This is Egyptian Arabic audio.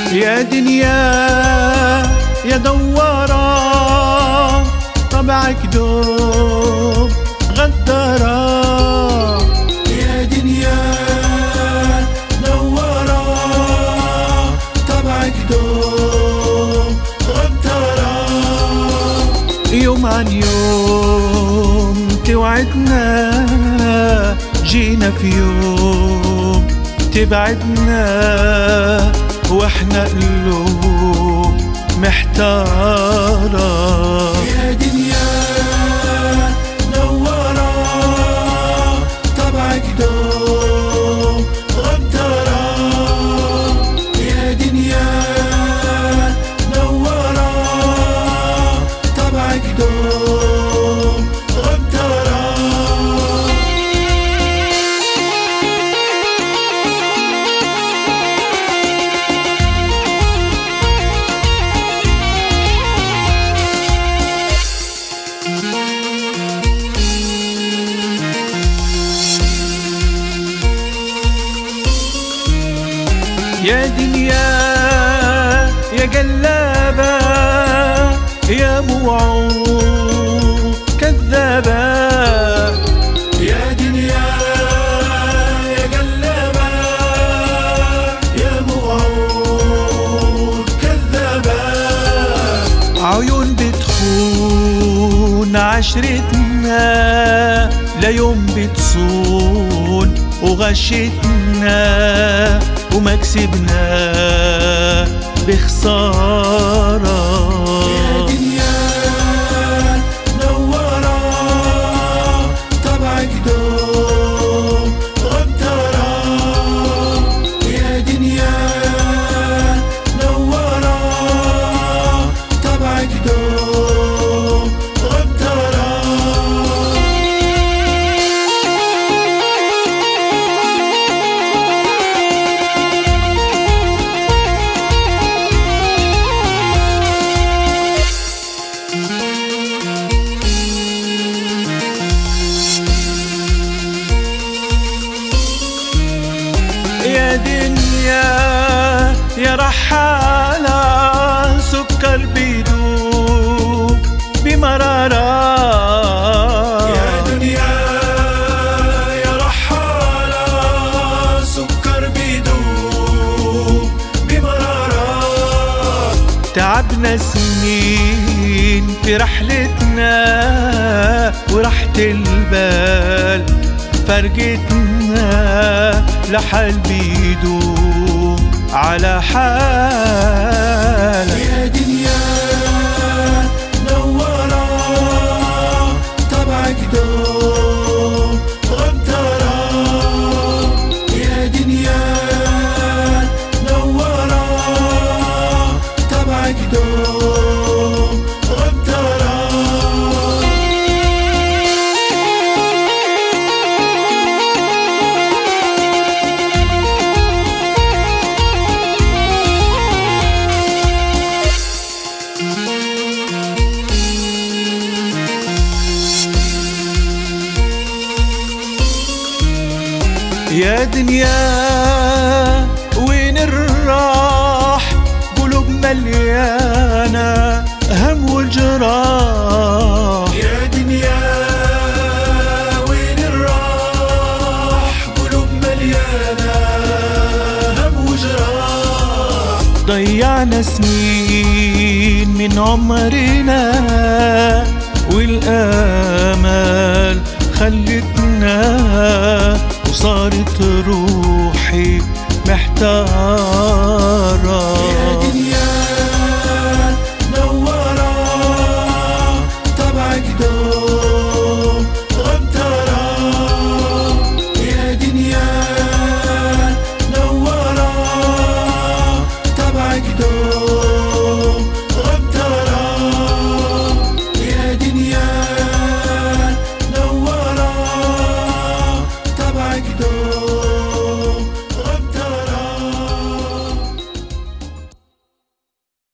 يا دنيا يا دوارة طبعك دوب غدارة يا دنيا دوارة طبعك دوب غدارة يوم عن يوم توعدنا جينا في يوم تبعدنا واحنا قلوب محتارة يا دنيا دوارة طبعك دوب غدارة يا دنيا دوارة طبعك دوب غدارة يا دنيا يا قلابة يا موعود كذابة يا دنيا يا قلبة يا موعود كذابة عيون بتخون عشرتنا ليوم بتصون وغشتنا وما كسبنا بخسارة يا دنيا نورة طبعك دوب غدارة يا دنيا نورة طبعك دوب غدارة يا دنيا يا رحالة سكر بيدوب بمرارة يا دنيا يا رحالة سكر بيدوب بمرارة تعبنا سنين في رحلتنا وراحة البال فرقتنا لحال بيدوم على حال يا دنيا نورة طبعك دوب غدارة يا دنيا نورة طبعك دوب غدارة يا دنيا وين الراح قلوب مليانة هم وجراح يا دنيا وين الراح قلوب مليانة هم وجراح ضيعنا سنين من عمرنا والآمال خلتنا وصارت روحي محتارة